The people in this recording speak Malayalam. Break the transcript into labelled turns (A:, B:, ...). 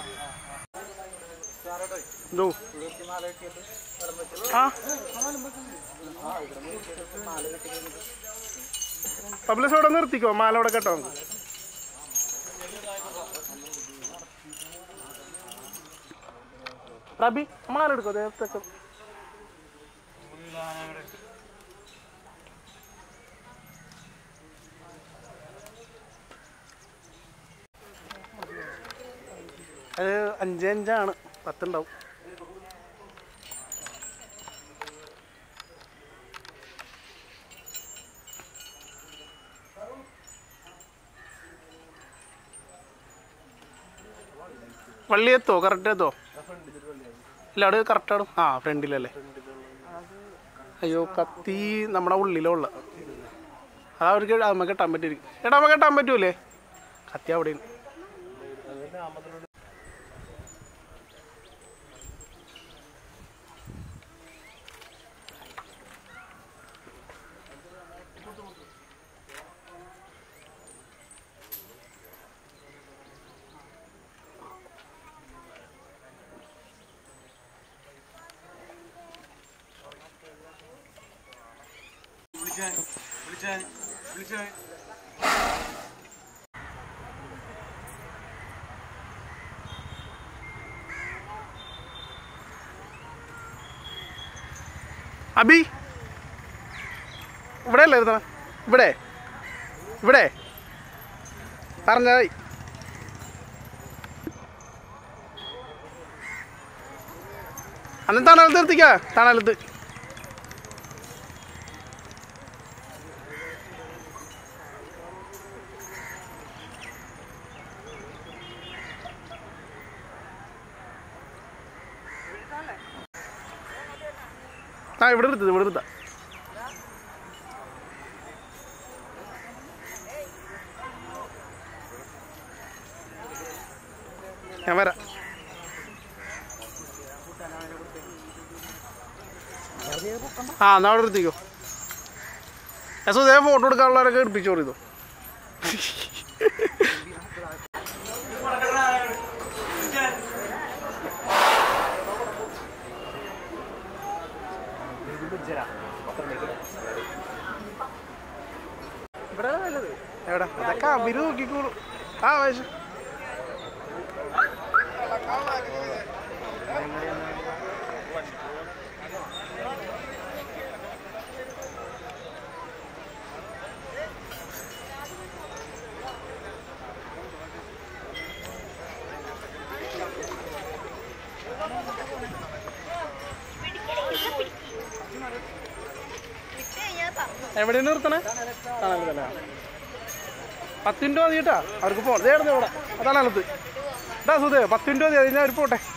A: എന്തോ ആ പബ്ലിസ് അവിടെ നിർത്തിക്കോ മാല അവിടെ കേട്ടോ നമുക്ക് റബി മാല എടുക്കോ നേരത്തെ അത് അഞ്ച് അഞ്ചാണ് പത്തുണ്ടാവും വള്ളി എത്തോ കറക്റ്റ് എത്തോ ഇല്ല അവിടെ കറക്റ്റാണ് ആ ഫ്രണ്ടിലല്ലേ അയ്യോ കത്തി നമ്മുടെ ഉള്ളിലുള്ള അത് അവർക്ക് നമുക്ക് കെട്ടാൻ പറ്റിയിരിക്കും എടാ നമുക്ക് കെട്ടാൻ പറ്റൂലേ കത്തി അവിടെ അബി ഇവിടെ അല്ലേ ഇരുത്തണ ഇവിടെ ഇവിടെ പറഞ്ഞായി അന്ന് തണലത്ത് നിർത്തിക്ക തണലത്ത് ആ ഇവിടെ എടുത്തത് ഇവിടെ എടുത്ത ഞാൻ വരാം ആ എന്നാ അവിടെ എടുത്തിക്കോ എസോ ഇതേ ഫോട്ടോ എടുക്കാനുള്ളവരൊക്കെ എടുപ്പിച്ചോളൂ ഇതോ ഇവിടെ നല്ലത് എവിടെ അതൊക്കെ അവര് നോക്കിക്കോളൂ ആ വയസ്സ് എവിടെ നിർത്തണേ തണലത്തല്ലേ പത്ത് മിനിറ്റ് മതി കേട്ടാ അവർക്ക് പോകണം ഇതേ ഇവിടെ അതാണ് അലത്ത് ഇതാ സുധേ പത്ത് മിനിറ്റ് മതി അതിന് അവർ പോട്ടെ